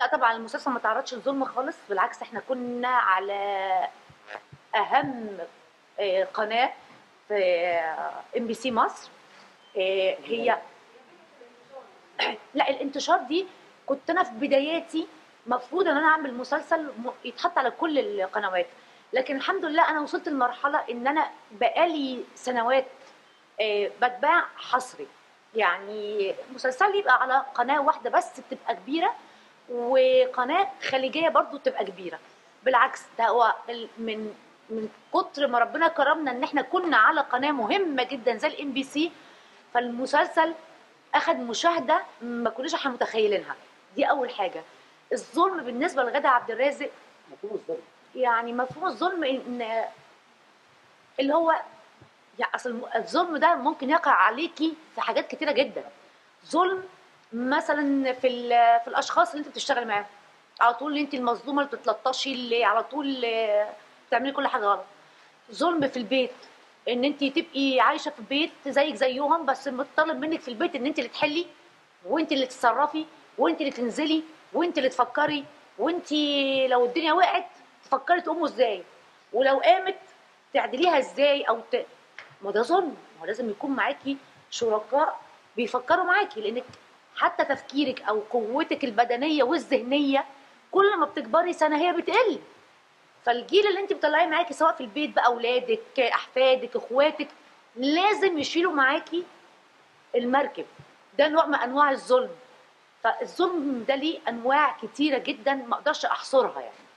طبعا المسلسل ما تعرضش للظلم خالص بالعكس احنا كنا على اهم آه، قناه في ام بي سي مصر آه، هي لا الانتشار دي كنت انا في بداياتي مفروض ان انا اعمل مسلسل م- يتحط على كل القنوات لكن الحمد لله انا وصلت لمرحله ان انا بقالي سنوات آه، بتباع حصري يعني مسلسل يبقى على قناه واحده بس بتبقى كبيره وقناه خليجيه برضو تبقى كبيره بالعكس ده هو ال- من من كتر ما ربنا كرمنا ان احنا كنا على قناه مهمه جدا زي الام بي سي فالمسلسل اخذ مشاهده ما كناش احنا متخيلينها دي اول حاجه الظلم بالنسبه لغادة عبد الرازق مفهوم الظلم يعني مفهوم الظلم ان اللي هو يعني اصل الظلم ده ممكن يقع عليكي في حاجات كتيره جدا ظلم مثلا في ال- في الاشخاص اللي انت بتشتغل معاهم على طول انت المظلومه اللي بتتلطشي اللي على طول آه، بتعملي كل حاجه غلط ظلم في البيت ان انت تبقي عايشه في بيت زيك زيهم بس مطالب منك في البيت ان انت اللي تحلي وانت اللي تتصرفي وانت اللي تنزلي وانت اللي تفكري وانت لو الدنيا وقعت تفكري تقوموا ازاي ولو قامت تعدليها ازاي او ت... ما ده ظلم ما هو لازم يكون معاكي شركاء بيفكروا معاكي لانك حتى تفكيرك او قوتك البدنيه والذهنيه كل ما بتكبري سنه هي بتقل فالجيل اللي انت بتطلعيه معاكي سواء في البيت بقى اولادك احفادك اخواتك لازم يشيلوا معاكي المركب ده نوع من انواع الظلم فالظلم ده ليه انواع كتيره جدا ما اقدرش احصرها يعني